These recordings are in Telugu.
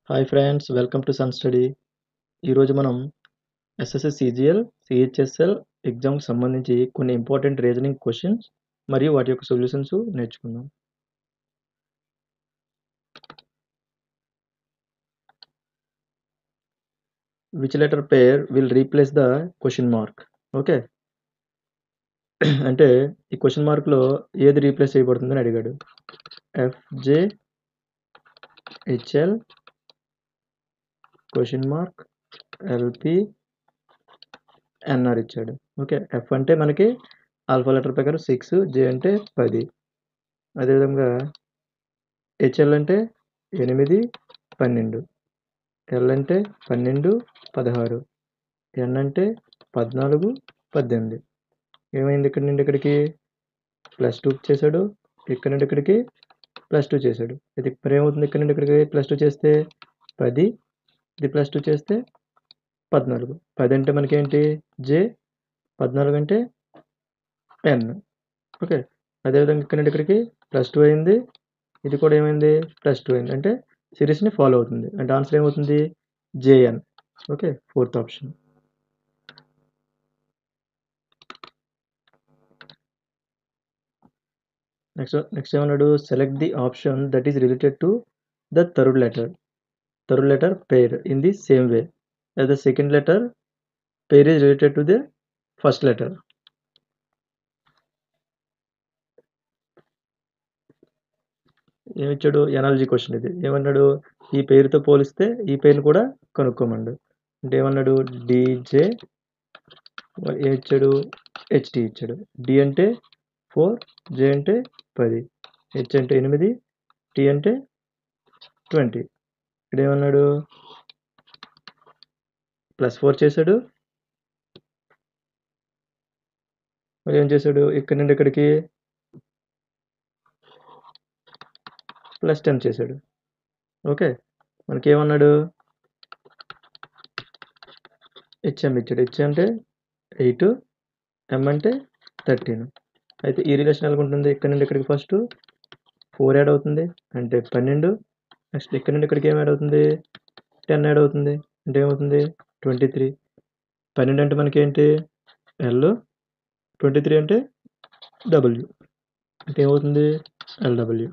Hi friends welcome to sun study ఈరోజు మనం ఎస్ఎస్ఎస్ సిజిఎల్ సిహెచ్ఎస్ఎల్ ఎగ్జామ్కి సంబంధించి కొన్ని ఇంపార్టెంట్ రీజనింగ్ క్వశ్చన్స్ మరియు వాటి యొక్క సొల్యూషన్స్ నేర్చుకుందాం which letter pair will replace the question mark okay అంటే ఈ క్వశ్చన్ మార్క్లో ఏది రీప్లేస్ చేయబడుతుందని అడిగాడు FJ HL question mark LP NR ఇచ్చాడు ఓకే ఎఫ్ అంటే మనకి ఆల్ఫా లెటర్ ప్రకారం సిక్స్ జే అంటే పది అదేవిధంగా హెచ్ఎల్ అంటే ఎనిమిది పన్నెండు ఎల్ అంటే పన్నెండు పదహారు ఎన్ అంటే పద్నాలుగు పద్దెనిమిది ఏమైంది ఇక్కడ నుండి ఇక్కడికి ప్లస్ టూ చేశాడు ఇక్కడ నుండి ఇక్కడికి ప్లస్ టూ చేశాడు ఇది మరి ఏమవుతుంది ఇక్కడ నుండి ఇక్కడికి ప్లస్ టూ చేస్తే పది ఇది ప్లస్ టూ చేస్తే పద్నాలుగు పది అంటే మనకి ఏంటి జే పద్నాలుగు అంటే ఎన్ ఓకే అదేవిధంగా ఇక్కడ నుండి ఇక్కడికి ప్లస్ టూ అయింది ఇది కూడా ఏమైంది ప్లస్ టూ అయింది అంటే సిరీస్ని ఫాలో అవుతుంది అంటే ఆన్సర్ ఏమవుతుంది JN okay fourth option next next ఏమన్నాడు select the option that is related to the third letter third letter pair in the same way as the second letter pair is related to the first letter. ఏమిచ్చాడు ఎనాలజీ క్వశ్చన్ ఇది ఏమన్నాడు ఈ పేరుతో పోలిస్తే ఈ పేరుని కూడా కనుక్కోమన్నాడు అంటే ఏమన్నాడు డిజే ఏమిచ్చాడు హెచ్టి ఇచ్చాడు డి అంటే ఫోర్ జే అంటే పది హెచ్ అంటే ఎనిమిది టి అంటే ట్వంటీ ఇక్కడ ఏమన్నాడు ప్లస్ ఫోర్ చేశాడు మరి ఏం చేశాడు ఇక్కడ నుండి ఇక్కడికి ప్లస్ టెన్ చేశాడు ఓకే మనకి ఏమన్నాడు హెచ్ఎం ఇచ్చాడు హెచ్ అంటే ఎయిట్ ఎం అంటే థర్టీన్ అయితే ఈ రిలేషన్ ఎలా ఉంటుంది ఇక్కడ నుండి ఇక్కడికి ఫస్ట్ ఫోర్ యాడ్ అవుతుంది అంటే పన్నెండు నెక్స్ట్ ఇక్కడ నుండి ఇక్కడికి ఏం యాడ్ అవుతుంది టెన్ యాడ్ అవుతుంది అంటే ఏమవుతుంది ట్వంటీ త్రీ పన్నెండు అంటే మనకి ఏంటి ఎల్ ట్వంటీ త్రీ అంటే డబ్ల్యూ అంటే ఏమవుతుంది LW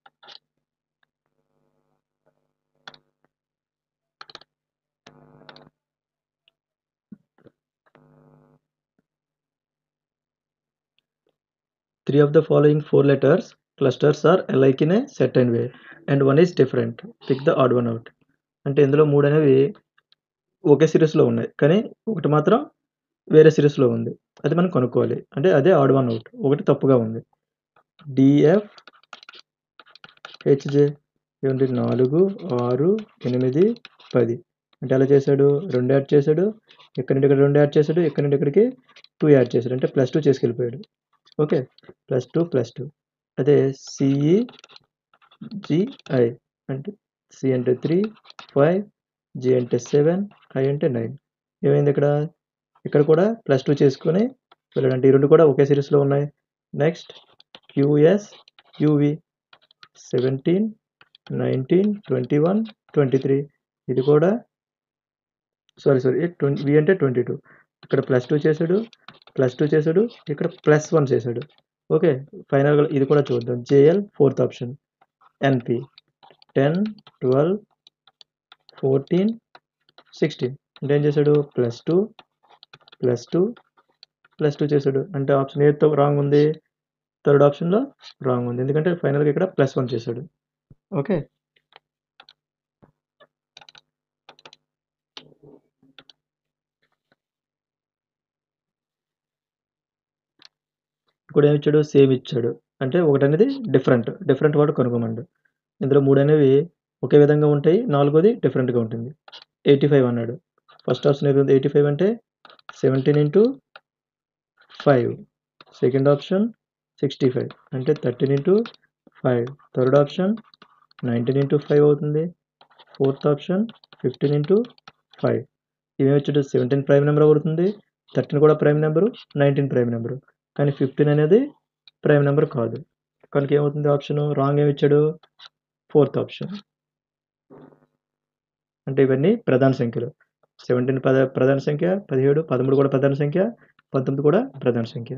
three of the following four letters clusters are alike in a certain way and one is different pick the odd one out అంటే ఇందులో మూడు అనేవి ఒకే సిరీస్లో ఉన్నాయి కానీ ఒకటి మాత్రం వేరే సిరీస్లో ఉంది అది మనం కనుక్కోవాలి అంటే అదే ఆడ్ వన్ అవుట్ ఒకటి తప్పుగా ఉంది డిఎఫ్ హెచ్జే ఏమిటి నాలుగు ఆరు ఎనిమిది పది అంటే అలా చేశాడు రెండు యాడ్ చేశాడు ఇక్కడ నుండి ఇక్కడ రెండు యాడ్ చేశాడు ఇక్కడ నుండి ఇక్కడికి టూ యాడ్ చేశాడు అంటే ప్లస్ టూ చేసుకెళ్ళిపోయాడు okay plus two plus two అదే సిఈ జిఐ అంటే సి అంటే త్రీ ఫైవ్ జి అంటే సెవెన్ ఐ అంటే నైన్ ఏమైంది ఇక్కడ ఇక్కడ కూడా ప్లస్ టూ చేసుకొని వెళ్ళాడు అంటే ఈ రెండు కూడా ఒకే సిరీస్లో ఉన్నాయి next QS UV seventeen nineteen twenty one twenty three ఇది కూడా సారీ సారీ ట్వంటీ వి అంటే ట్వంటీ టూ ఇక్కడ ప్లస్ టూ చేశాడు ప్లస్ టూ చేశాడు ఇక్కడ ప్లస్ వన్ చేశాడు ఓకే ఫైనల్గా ఇది కూడా చూద్దాం JL fourth option NP ten twelve fourteen sixteen అంటే ఏం చేశాడు plus two plus two plus two చేశాడు అంటే ఆప్షన్ ఏతో రాంగ్ ఉంది థర్డ్ ఆప్షన్లో రాంగ్ ఉంది ఎందుకంటే ఫైనల్గా ఇక్కడ ప్లస్ వన్ చేశాడు ఓకే ఇప్పుడు ఏమి ఇచ్చాడు సేమ్ ఇచ్చాడు అంటే ఒకటి అనేది డిఫరెంట్ డిఫరెంట్ వాడు కనుక్కోమండు ఇందులో మూడు అనేవి ఒకే విధంగా ఉంటాయి నాలుగోది డిఫరెంట్గా ఉంటుంది ఎయిటీ ఫైవ్ అన్నాడు ఫస్ట్ ఆప్షన్ ఏది ఎయిటీ ఫైవ్ అంటే seventeen into five second option sixty five అంటే thirteen into five third option nineteen into five అవుతుంది fourth option fifteen into five ఇవేమి వచ్చాడు సెవెంటీన్ ప్రైమ్ నెంబర్ అవుతుంది థర్టీన్ కూడా prime number nineteen prime number కానీ ఫిఫ్టీన్ అనేది ప్రైమ్ నెంబర్ కాదు కనుక ఏమవుతుంది ఆప్షన్ రాంగ్ ఏమి ఇచ్చాడు ఫోర్త్ ఆప్షన్ అంటే ఇవన్నీ ప్రధాన సంఖ్యలు సెవెంటీన్ పద ప్రధాన సంఖ్య పదిహేడు పదమూడు కూడా ప్రధాన సంఖ్య పంతొమ్మిది కూడా ప్రధాన సంఖ్య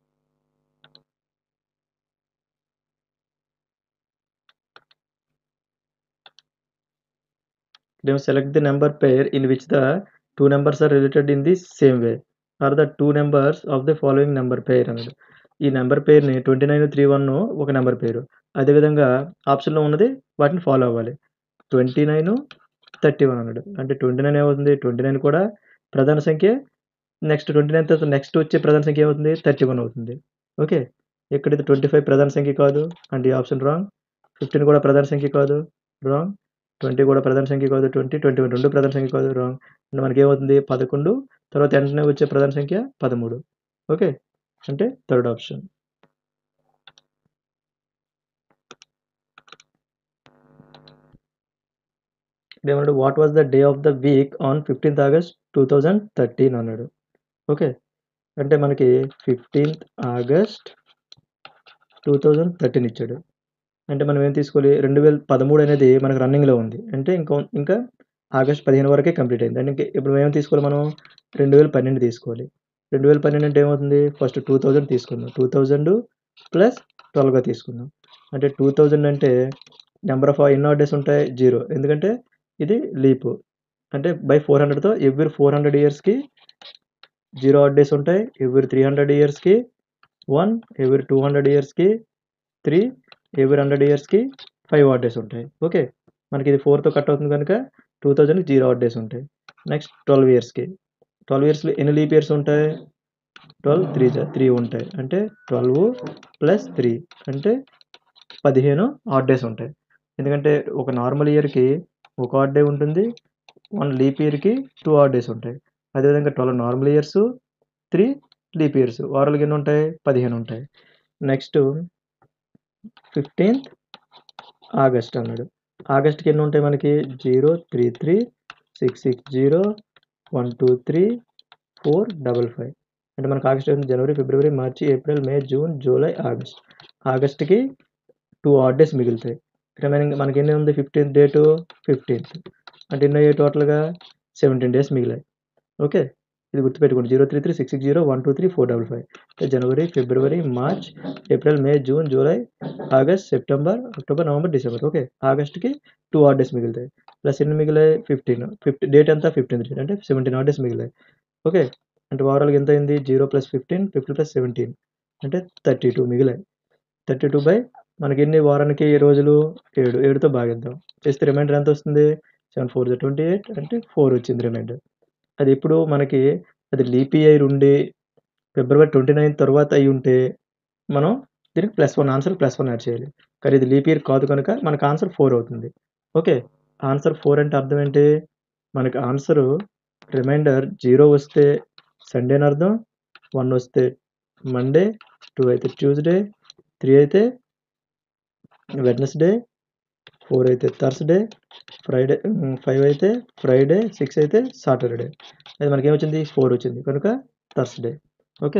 Then select the number pair in which the two numbers are related in the same way or the two numbers of the following number pair అన్నాడు ఈ నెంబర్ పేరుని ట్వంటీ నైన్ త్రీ వన్ ఒక నెంబర్ పేరు అదేవిధంగా ఆప్షన్లో ఉన్నది వాటిని ఫాలో అవ్వాలి ట్వంటీ నైన్ థర్టీ వన్ అన్నాడు అంటే ట్వంటీ నైన్ ఏమవుతుంది ట్వంటీ నైన్ కూడా ప్రధాన సంఖ్య నెక్స్ట్ ట్వంటీ నైన్ తర్వాత నెక్స్ట్ వచ్చే ప్రధాన సంఖ్య ఏమవుతుంది థర్టీ వన్ అవుతుంది ఓకే ఇక్కడ ట్వంటీ ఫైవ్ ప్రధాన సంఖ్య కాదు అంటే ఈ ఆప్షన్ రాంగ్ ఫిఫ్టీన్ కూడా ప్రధాన సంఖ్య కాదు రాంగ్ ట్వంటీ కూడా ప్రధాన సంఖ్య కాదు ట్వంటీ ట్వంటీ వన్ రెండు ప్రధాన సంఖ్య కాదు రాంగ్ అంటే మనకి ఏమవుతుంది పదకొండు తర్వాత వెంటనే వచ్చే ప్రధాన సంఖ్య పదమూడు ఓకే అంటే థర్డ్ ఆప్షన్ ఏమన్నాడు what was the day of the week on fifteenth August two thousand thirteen అన్నాడు ఓకే అంటే మనకి fifteenth August two thousand thirteen ఇచ్చాడు అంటే మనం ఏం తీసుకోవాలి రెండు వేల పదమూడు అనేది మనకు రన్నింగ్లో ఉంది అంటే ఇంకా ఇంకా ఆగస్ట్ పదిహేను వరకే కంప్లీట్ అయింది అంటే ఇంకా ఇప్పుడు ఏం తీసుకోవాలి మనం రెండు వేల పన్నెండు తీసుకోవాలి రెండు వేల పన్నెండు అంటే ఏమవుతుంది ఫస్ట్ టూ థౌజండ్ తీసుకుందాం టూ థౌజండ్ ప్లస్ ట్వెల్వ్గా తీసుకుందాం అంటే టూ థౌజండ్ అంటే నెంబర్ ఆఫ్ ఎన్నో డేస్ ఉంటాయి జీరో ఎందుకంటే ఇది లీప్ అంటే బై ఫోర్ హండ్రెడ్తో ఎవ్రీ ఫోర్ హండ్రెడ్ ఇయర్స్కి జీరో ఆడ్ డేస్ ఉంటాయి ఎవ్రీ త్రీ హండ్రెడ్ ఇయర్స్కి వన్ ఎవ్రీ టూ హండ్రెడ్ ఇయర్స్కి త్రీ ఎవ్రీ హండ్రెడ్ ఇయర్స్కి ఫైవ్ ఆడ్ డేస్ ఉంటాయి ఓకే మనకి ఇది ఫోర్తో కట్ అవుతుంది కనుక టూ థౌజండ్కి జీరో ఆడ్ డేస్ ఉంటాయి నెక్స్ట్ ట్వెల్వ్ ఇయర్స్కి ట్వెల్వ్ ఇయర్స్లో ఎన్ని లీప్ ఇయర్స్ ఉంటాయి ట్వెల్వ్ త్రీ త్రీ ఉంటాయి అంటే ట్వెల్వ్ ప్లస్ త్రీ అంటే పదిహేను ఆడ్ డేస్ ఉంటాయి ఎందుకంటే ఒక నార్మల్ ఇయర్కి ఒక ఆడ్ డే ఉంటుంది వన్ లీప్ ఇయర్కి టూ ఆడ్ డేస్ ఉంటాయి అదేవిధంగా twelve normal years three leap years వారాలకి ఎన్ని ఉంటాయి పదిహేను ఉంటాయి నెక్స్ట్ ఫిఫ్టీన్త్ ఆగస్ట్ అన్నాడు ఆగస్ట్కి ఎన్ని ఉంటాయి మనకి zero three three six six zero one two three four double five అంటే మనకు ఆగస్ట్ జనవరి ఫిబ్రవరి మార్చి April May June July August ఆగస్ట్కి టూ ఆడ్ డేస్ మిగులుతాయి రిమైనింగ్ మనకి ఎన్ని ఉంది ఫిఫ్టీన్త్ డేటు ఫిఫ్టీన్త్ అంటే ఎన్ని అయ్యాయి టోటల్గా సెవెంటీన్ డేస్ మిగిలాయి ఓకే ఇది గుర్తుపెట్టుకోండి zero three three six six zero one two three four double five జనవరి ఫిబ్రవరి March April May June July August September October November December okay ఆగస్ట్కి టూ ఆడ్ డేస్ మిగులుతాయి ప్లస్ ఎన్ని మిగిలాయి ఫిఫ్టీన్ ఫిఫ్టీ డేట్ అంతా ఫిఫ్టీన్త్ డేట్ అంటే సెవెంటీన్ ఆడ్ డేస్ మిగిలాయి ఓకే అంటే ఓవరాల్గా ఎంత అయింది zero plus fifteen fifty plus seventeen అంటే థర్టీ టూ మిగిలాయి థర్టీ టూ బై మనకి ఎన్ని వారానికి రోజులు ఏడు ఏడుతో భాగిద్దాం చేస్తే రిమైండర్ ఎంత వస్తుంది సెవెన్ ఫోర్ ట్వంటీ ఎయిట్ అంటే ఫోర్ వచ్చింది రిమైండర్ అది ఇప్పుడు మనకి అది లీపీ ఇయర్ ఉండి ఫిబ్రవరి ట్వంటీ నైన్ తర్వాత అయి ఉంటే మనం దీనికి plus one answer plus one add చేయాలి కానీ ఇది లీప్ ఇయర్ కాదు కనుక మనకు ఆన్సర్ ఫోర్ అవుతుంది ఓకే ఆన్సర్ ఫోర్ అంటే అర్థం ఏంటి మనకి ఆన్సర్ రిమైండర్ జీరో వస్తే సండే అని అర్థం వన్ వస్తే మండే టూ అయితే ట్యూస్డే త్రీ అయితే వెడ్నెస్డే ఫోర్ అయితే థర్స్డే ఫ్రైడే ఫైవ్ అయితే ఫ్రైడే సిక్స్ అయితే సాటర్డే అది మనకి ఏమొచ్చింది ఫోర్ వచ్చింది కనుక Thursday okay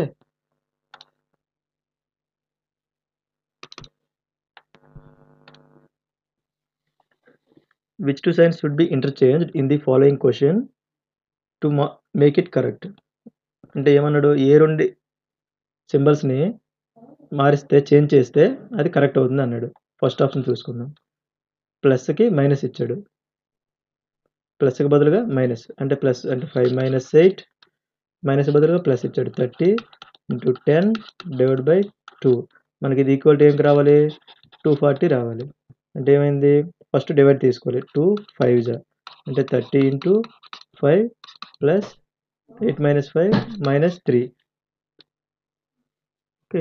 which two signs should be interchanged in the following question to ma- make it correct అంటే ఏమన్నాడు ఏ రెండు సింబల్స్ని మారిస్తే చేంజ్ చేస్తే అది కరెక్ట్ అవుతుంది అన్నాడు ఫస్ట్ ఆప్షన్ చూసుకుందాం ప్లస్కి మైనస్ ఇచ్చాడు ప్లస్కి బదులుగా మైనస్ అంటే ప్లస్ అంటే ఫైవ్ మైనస్ ఎయిట్ మైనస్ బదులుగా ప్లస్ ఇచ్చాడు thirty into ten divide by two మనకి ఇది ఈక్వల్ టు ఏం రావాలి టూ ఫార్టీ రావాలి అంటే ఏమైంది ఫస్ట్ డివైడ్ తీసుకోవాలి టూ ఫైవ్ జా అంటే thirty into five plus eight minus five minus three okay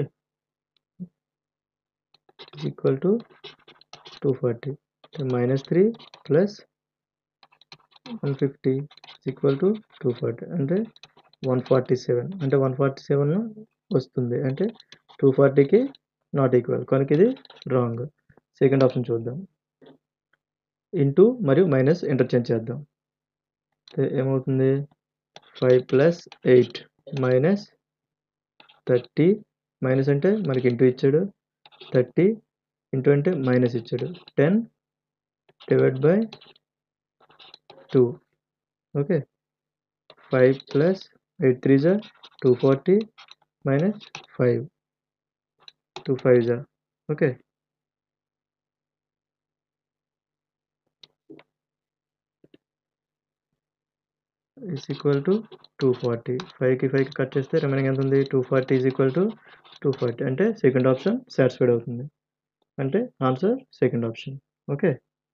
equal to two forty minus three plus one fifty equal to two forty అంటే వన్ ఫార్టీ సెవెన్ అంటే వన్ ఫార్టీ సెవెన్ వస్తుంది అంటే టూ ఫార్టీకి నాట్ ఈక్వల్ కనుక ఇది రాంగ్ సెకండ్ ఆప్షన్ చూద్దాం ఇంటూ మరియు మైనస్ ఇంటర్చేంజ్ చేద్దాం అయితే ఏమవుతుంది five plus eight minus thirty minus అంటే మనకి ఇంటూ ఇచ్చాడు థర్టీ ఇంటూ అంటే మైనస్ ఇచ్చాడు ten divide by two okay five plus eight three జా two forty minus five two five జా okay is equal to two forty ఫైవ్కి ఫైవ్కి కట్ చేస్తే రిమైనింగ్ ఎంత ఉంది two forty is equal to two forty అంటే సెకండ్ ఆప్షన్ సాటిస్ఫైడ్ అవుతుంది అంటే ఆన్సర్ సెకండ్ ఆప్షన్ ఓకే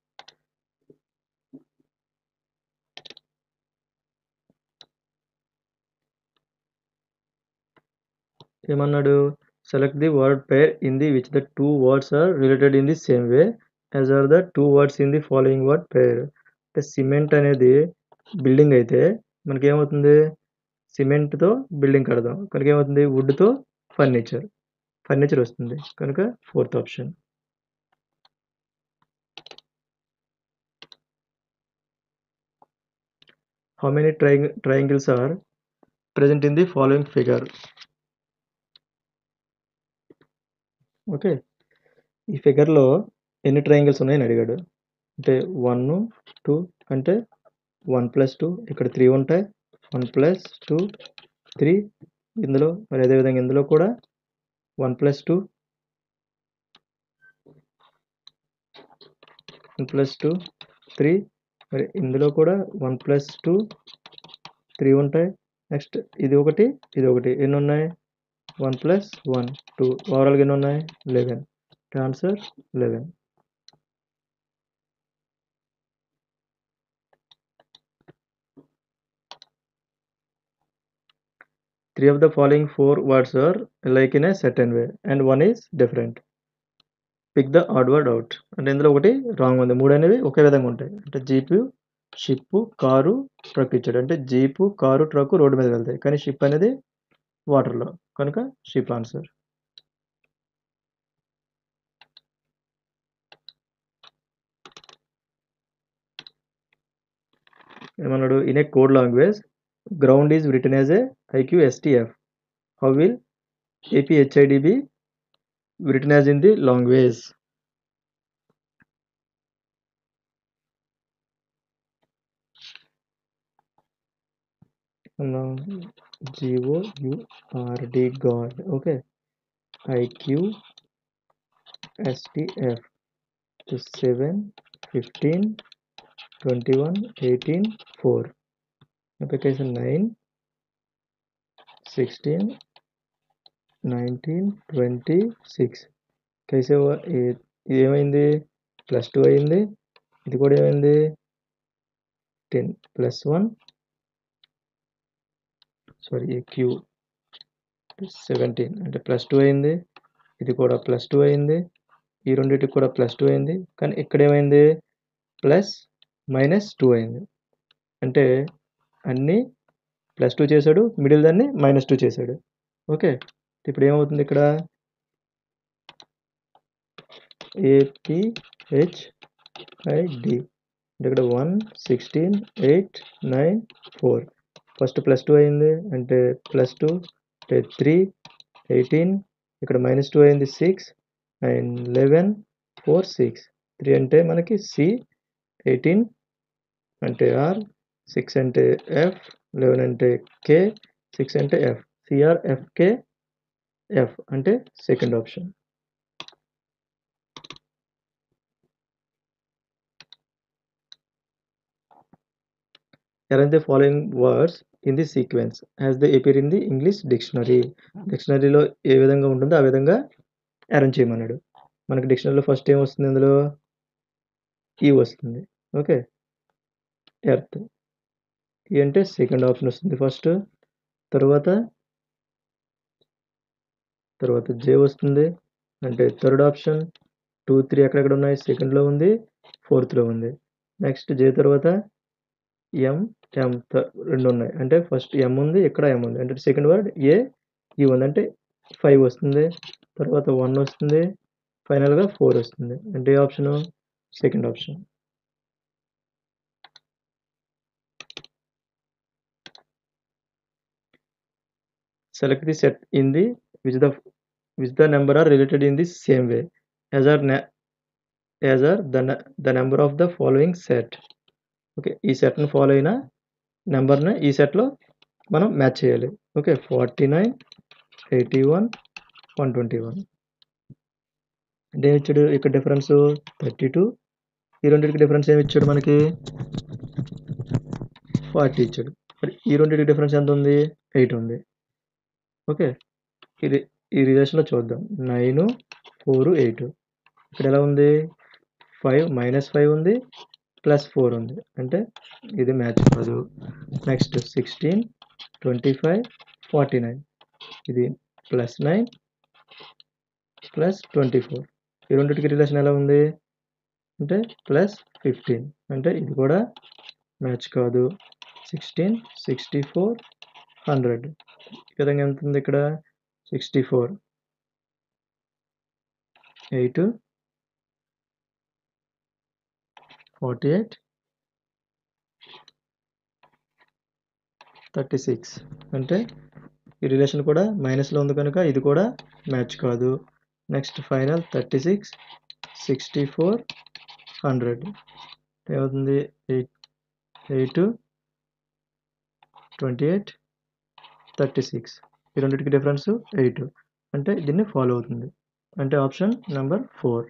ఏమన్నాడు select the word pair in the which the two words are related in the same way as are the two words in the following word pair అంటే సిమెంట్ అనేది బిల్డింగ్ అయితే మనకి ఏమవుతుంది సిమెంట్తో బిల్డింగ్ కడదాం కనుక ఏమవుతుంది వుడ్తో ఫర్నిచర్ ఫర్నిచర్ వస్తుంది కనుక fourth option how many try triangles are present in the following figure okay ఈ ఫిగర్లో ఎన్ని ట్రయాంగిల్స్ ఉన్నాయని అడిగాడు అంటే వన్ టూ అంటే వన్ ప్లస్ టూ ఇక్కడ త్రీ ఉంటాయి వన్ ప్లస్ టూ త్రీ ఇందులో మరి అదేవిధంగా ఇందులో కూడా one plus two one plus two three మరి ఇందులో కూడా వన్ ప్లస్ టూ త్రీ ఉంటాయి నెక్స్ట్ ఇది ఒకటి ఇది ఒకటి ఎన్ని ఉన్నాయి వన్ ప్లస్ వన్ టూ ఓవరాల్గా ఎన్ని ఉన్నాయి eleven answer eleven three of the following four words are like in a certain way and one is different pick the odd word out అంటే ఇందులో ఒకటి రాంగ్ ఉంది మూడు అనేవి ఒకే విధంగా ఉంటాయి అంటే జీపు షిప్ కారు ట్రక్ ఇచ్చాడు అంటే జీపు కారు ట్రక్ రోడ్డు మీద వెళ్తాయి కానీ షిప్ అనేది వాటర్లో కనుక షిప్ ఆన్సర్ ఏమన్నాడు in a code language ground is written as a IQ STF how will APHID be written as in the language now g o u r d god okay i q s t f to 7 15 21 18 4 application 9 16 nineteen twenty six కైసే ఇది ఏమైంది ప్లస్ టూ అయింది ఇది కూడా ఏమైంది ten plus one sorry Q seventeen అంటే ప్లస్ టూ అయింది ఇది కూడా ప్లస్ టూ అయింది ఈ రెండింటికి కూడా ప్లస్ టూ అయింది కానీ ఇక్కడ ఏమైంది ప్లస్ మైనస్ టూ అయింది అంటే అన్నీ ప్లస్ టూ చేశాడు మిడిల్ దాన్ని మైనస్ టూ చేశాడు ఓకే ఇప్పుడు ఏమవుతుంది ఇక్కడ ఏపీహెచ్ఐడి ఇక్కడ one sixteen eight nine four first plus two అయింది అంటే ప్లస్ టూ అంటే త్రీ ఎయిటీన్ ఇక్కడ మైనస్ టూ అయింది six and eleven four six three అంటే మనకి సి ఎయిటీన్ అంటే ఆర్ సిక్స్ అంటే ఎఫ్ లెవెన్ అంటే కే సిక్స్ అంటే ఎఫ్ సిఆర్ ఎఫ్కే ఎఫ్ అంటే second option arrange the following words in the sequence as they appear in the English dictionary డిక్షనరీలో ఏ విధంగా ఉంటుందో ఆ విధంగా అరేంజ్ చేయమన్నాడు మనకి డిక్షనరీలో ఫస్ట్ ఏం వస్తుంది అందులో ఈ వస్తుంది ఓకే ఎర్త్ ఈ అంటే సెకండ్ ఆప్షన్ వస్తుంది ఫస్ట్ తర్వాత తర్వాత జే వస్తుంది అంటే థర్డ్ ఆప్షన్ టూ త్రీ ఎక్కడెక్కడ ఉన్నాయి సెకండ్లో ఉంది ఫోర్త్లో ఉంది నెక్స్ట్ జే తర్వాత ఎం ఎం రెండు ఉన్నాయి అంటే ఫస్ట్ ఎం ఉంది ఇక్కడ ఎం ఉంది అంటే సెకండ్ వర్డ్ ఏ ఈ ఉంది అంటే ఫైవ్ వస్తుంది తర్వాత వన్ వస్తుంది ఫైనల్గా ఫోర్ వస్తుంది అంటే ఏ option second option select the set in the which the which the number are related in the same way as are as are the, the number of the following set okay ఈ సెట్ని ఫాలో అయిన నెంబర్ని ఈ సెట్లో మనం మ్యాచ్ చేయాలి okay forty nine eighty one one twenty one అంటే ఏమి ఇచ్చాడు ఇక్కడ డిఫరెన్స్ థర్టీ టూ ఈ రెండింటికి డిఫరెన్స్ ఏమి ఇచ్చాడు మనకి ఫార్టీ ఇచ్చాడు మరి ఈ రెండింటికి డిఫరెన్స్ ఎంత ఉంది ఎయిట్ ఉంది ఓకే ఇది ఈ రిలేషన్లో చూద్దాం నైన్ ఫోర్ ఎయిట్ ఇక్కడ ఎలా ఉంది ఫైవ్ మైనస్ ఫైవ్ ఉంది ప్లస్ ఫోర్ ఉంది అంటే ఇది మ్యాచ్ కాదు next sixteen twenty five forty nine ఇది plus nine plus twenty four ఈ రెండింటికి రిలేషన్ ఎలా ఉంది అంటే ప్లస్ ఫిఫ్టీన్ అంటే ఇది కూడా మ్యాచ్ కాదు సిక్స్టీన్ సిక్స్టీ ఫోర్ హండ్రెడ్ ఈ విధంగా ఎంత ఉంది ఇక్కడ sixty four eight forty eight thirty six అంటే ఈ రిలేషన్ కూడా మైనస్లో ఉంది కనుక ఇది కూడా మ్యాచ్ కాదు next final thirty six sixty four hundred ఏమవుతుంది eight eight twenty eight thirty six ఈ రెండింటికి డిఫరెన్స్ ఎయిట్ అంటే దీన్ని ఫాలో అవుతుంది అంటే option number four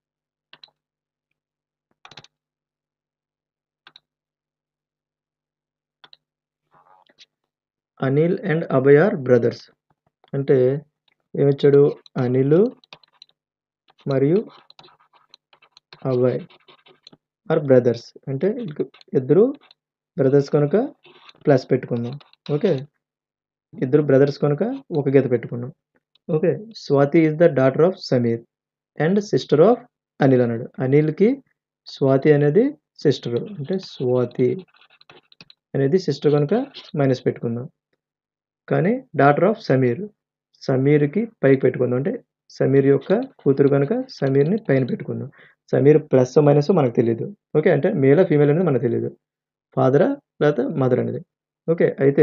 Anil and Abhay are brothers అంటే ఏమిచ్చాడు అనిల్ మరియు అభయ్ ఆర్ బ్రదర్స్ అంటే ఇద్దరు బ్రదర్స్ కనుక ప్లస్ పెట్టుకుందాం ఓకే ఇద్దరు బ్రదర్స్ కనుక ఒక గీత పెట్టుకున్నాం okay Swathi is the daughter of Sameer and sister of Anil అన్నాడు అనిల్కి స్వాతి అనేది సిస్టర్ అంటే స్వాతి అనేది సిస్టర్ కనుక మైనస్ పెట్టుకుందాం కానీ డాటర్ ఆఫ్ సమీర్ సమీర్కి పైకి పెట్టుకుందాం అంటే సమీర్ యొక్క కూతురు కనుక సమీర్ని పైన పెట్టుకుందాం సమీర్ ప్లస్ మైనస్ మనకు తెలియదు ఓకే అంటే మేలా ఫీమేల్ అనేది మనకు తెలియదు ఫాదరా లేకపోతే మదర్ అనేది ఓకే అయితే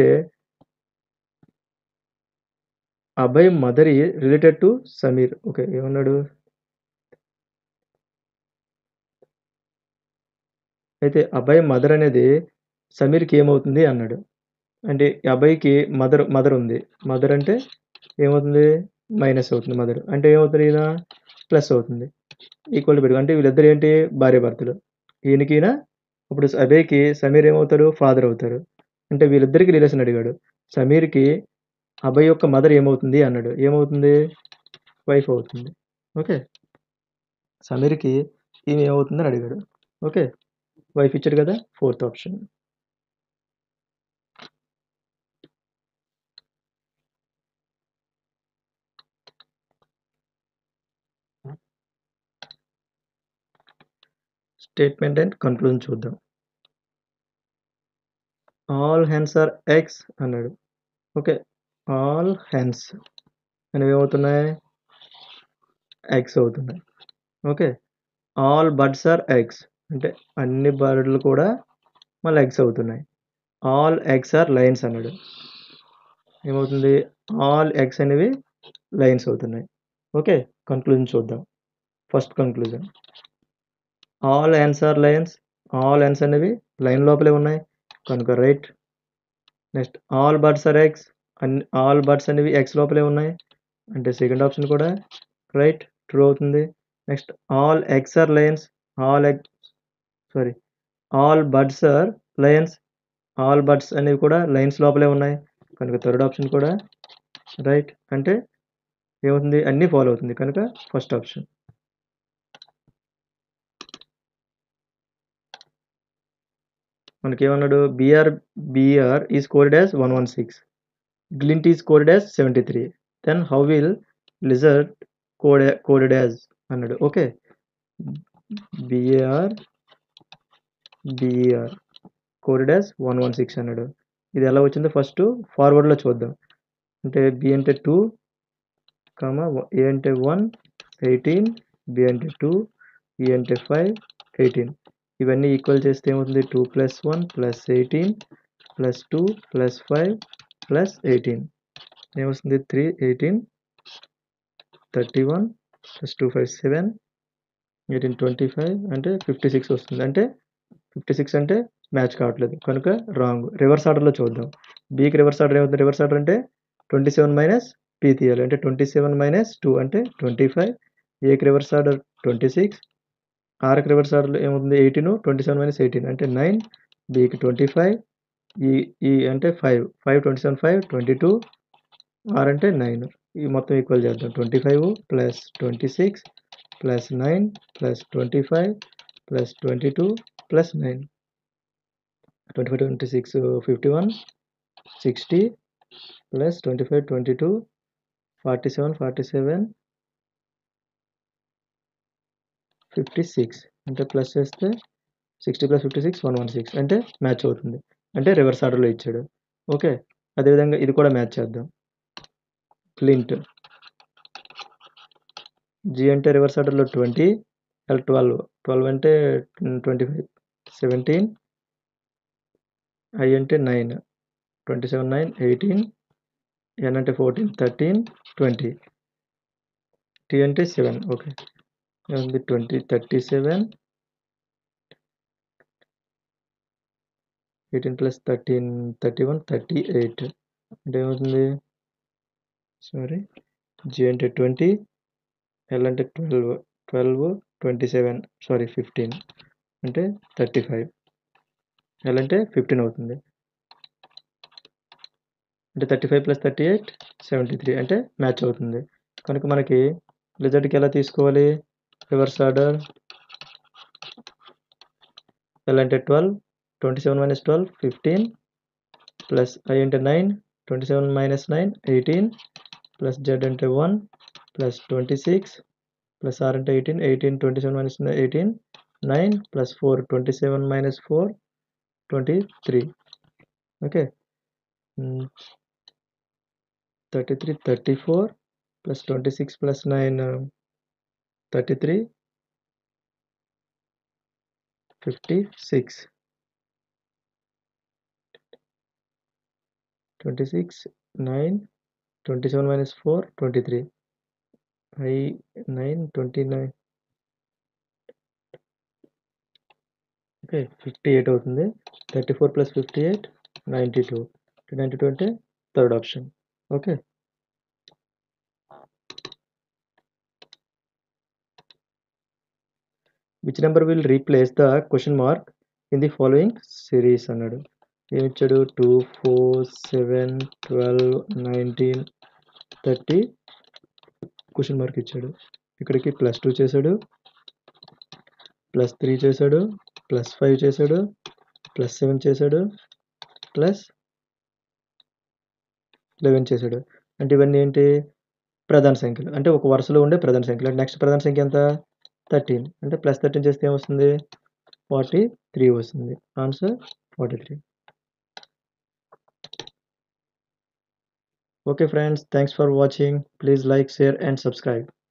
Abhay mother related to Sameer okay ఏమన్నాడు అయితే అభయ్ మదర్ అనేది సమీర్కి ఏమవుతుంది అన్నాడు అంటే ఈ అబ్బాయికి మదర్ మదర్ ఉంది మదర్ అంటే ఏమవుతుంది మైనస్ అవుతుంది మదర్ అంటే ఏమవుతుంది ఈయన ప్లస్ అవుతుంది ఈక్వల్ పెరుగు అంటే వీళ్ళిద్దరు ఏంటి భార్య భర్తలు ఈయనకినా ఇప్పుడు అభయ్కి సమీర్ ఏమవుతారు ఫాదర్ అవుతారు అంటే వీళ్ళిద్దరికి రిలేషన్ అడిగాడు సమీర్కి అభయ్ యొక్క మదర్ ఏమవుతుంది అన్నాడు ఏమవుతుంది వైఫ్ అవుతుంది ఓకే సమీర్కి ఈమె ఏమవుతుందని అడిగాడు ఓకే వైఫ్ ఇచ్చాడు కదా fourth option statement and conclusion చూద్దాం ఆల్ హెన్స్ ఆర్ ఎక్స్ అన్నాడు ఓకే ఆల్ హెన్స్ అనేవి ఏమవుతున్నాయి ఎగ్స్ అవుతున్నాయి okay all birds are eggs అంటే అన్ని బర్డ్లు కూడా మళ్ళీ ఎగ్స్ అవుతున్నాయి ఆల్ ఎగ్స్ ఆర్ లైన్స్ అన్నాడు ఏమవుతుంది ఆల్ ఎగ్స్ అనేవి లైన్స్ అవుతున్నాయి ఓకే కన్క్లూజన్ చూద్దాం first conclusion all hens are lions all hens అనేవి లైన్ లోపలే ఉన్నాయి కనుక right next all birds are eggs అన్ని ఆల్ బర్డ్స్ అనేవి ఎగ్స్ లోపలే ఉన్నాయి అంటే సెకండ్ ఆప్షన్ కూడా రైట్ ట్రూ అవుతుంది next all eggs are lions all egg sorry all birds are lions all birds అనేవి కూడా లైన్స్ లోపలే ఉన్నాయి కనుక థర్డ్ ఆప్షన్ కూడా రైట్ అంటే ఏమవుతుంది అన్నీ ఫాలో అవుతుంది కనుక ఫస్ట్ ఆప్షన్ మనకేమన్నాడు BR BR E scored as one one six glint E scored as seventy three then how will lizard code coded as అన్నాడు okay BAR BER coded as one one six అన్నాడు ఇది ఎలా వచ్చిందో ఫస్ట్ ఫార్వర్డ్లో చూద్దాం అంటే బి అంటే టూ కామా ఏ అంటే వన్ ఎయిటీన్ బి అంటే టూ ఈ అంటే ఫైవ్ ఎయిటీన్ ఇవన్నీ ఈక్వల్ చేస్తే ఏమవుతుంది two plus one plus eighteen plus two plus five plus eighteen ఏమొస్తుంది three eighteen thirty one plus two five seven eighteen twenty five అంటే ఫిఫ్టీ సిక్స్ వస్తుంది అంటే ఫిఫ్టీ సిక్స్ అంటే మ్యాచ్ కావట్లేదు కనుక రాంగ్ రివర్స్ ఆర్డర్లో చూద్దాం బీకి రివర్స్ ఆర్డర్ ఏమవుతుంది రివర్స్ ఆర్డర్ అంటే ట్వంటీ సెవెన్ మైనస్ పీ తీయాలి అంటే ట్వంటీ సెవెన్ మైనస్ టూ అంటే ట్వంటీ ఫైవ్ ఏకి రివర్స్ ఆర్డర్ ట్వంటీ సిక్స్ ఆర్కి రివర్స్ ఆర్డర్ ఏమవుతుంది eighteen twenty seven minus eighteen అంటే నైన్ బీకి ట్వంటీ ఫైవ్ ఈ ఈ అంటే five five twenty seven five twenty two R అంటే నైన్ ఈ మొత్తం ఈక్వల్ చేద్దాం twenty five plus twenty six plus nine plus twenty five plus twenty two plus nine twenty five twenty six fifty one sixty plus twenty five twenty two forty seven forty seven fifty six అంటే ప్లస్ చేస్తే sixty plus fifty six one one six అంటే మ్యాచ్ అవుతుంది అంటే రివర్స్ ఆర్డర్లో ఇచ్చాడు ఓకే అదేవిధంగా ఇది కూడా మ్యాచ్ చేద్దాం క్లింట్ జీ అంటే రివర్స్ ఆర్డర్లో ట్వంటీ ఎల్ ట్వెల్వ్ ట్వెల్వ్ అంటే ట్వంటీ ఫైవ్ సెవెంటీన్ ఐ అంటే nine twenty seven nine eighteen N అంటే ఫోర్టీన్ థర్టీన్ ట్వంటీ టీ అంటే సెవెన్ ఓకే ఏముంది twenty thirty seven eighteen plus thirteen thirty one thirty eight అంటే ఏమవుతుంది సారీ జీ అంటే ట్వంటీ ఎల్ అంటే twelve twelve twenty seven sorry fifteen అంటే థర్టీ ఫైవ్ ఎల్ అంటే ఫిఫ్టీన్ అవుతుంది అంటే thirty five plus thirty eight seventy three అంటే మ్యాచ్ అవుతుంది కనుక మనకి రిజల్ట్కి ఎలా తీసుకోవాలి రివర్స్ ఆర్డర్ ఎల్ అంటే twelve twenty seven minus twelve fifteen plus I అంటే nine twenty seven minus nine eighteen plus Z అంటే one plus twenty six plus R అంటే eighteen eighteen twenty seven minus eighteen nine plus four twenty seven minus four twenty three okay thirty three thirty four plus twenty six plus nine thirty three fifty six twenty six nine twenty seven minus four twenty three I nine twenty nine okay fifty eight అవుతుంది thirty four plus fifty eight ninety two ninety two అంటే third option okay which number will replace the question mark in the following series అన్నాడు ఏమి ఇచ్చాడు two four seven twelve nineteen thirty question mark ఇచ్చాడు ఇక్కడికి ప్లస్ టూ చేశాడు ప్లస్ త్రీ చేశాడు ప్లస్ ఫైవ్ చేశాడు ప్లస్ సెవెన్ చేశాడు ప్లస్ లెవెన్ చేశాడు అంటే ఇవన్నీ ఏంటి ప్రధాన సంఖ్యలు అంటే ఒక వరుసలో ఉండే ప్రధాన సంఖ్యలు నెక్స్ట్ ప్రధాన సంఖ్య ఎంత థర్టీన్ అంటే ప్లస్ థర్టీన్ చేస్తే ఏమొస్తుంది ఫార్టీ త్రీ వస్తుంది answer forty three okay friends thanks for watching please like share and subscribe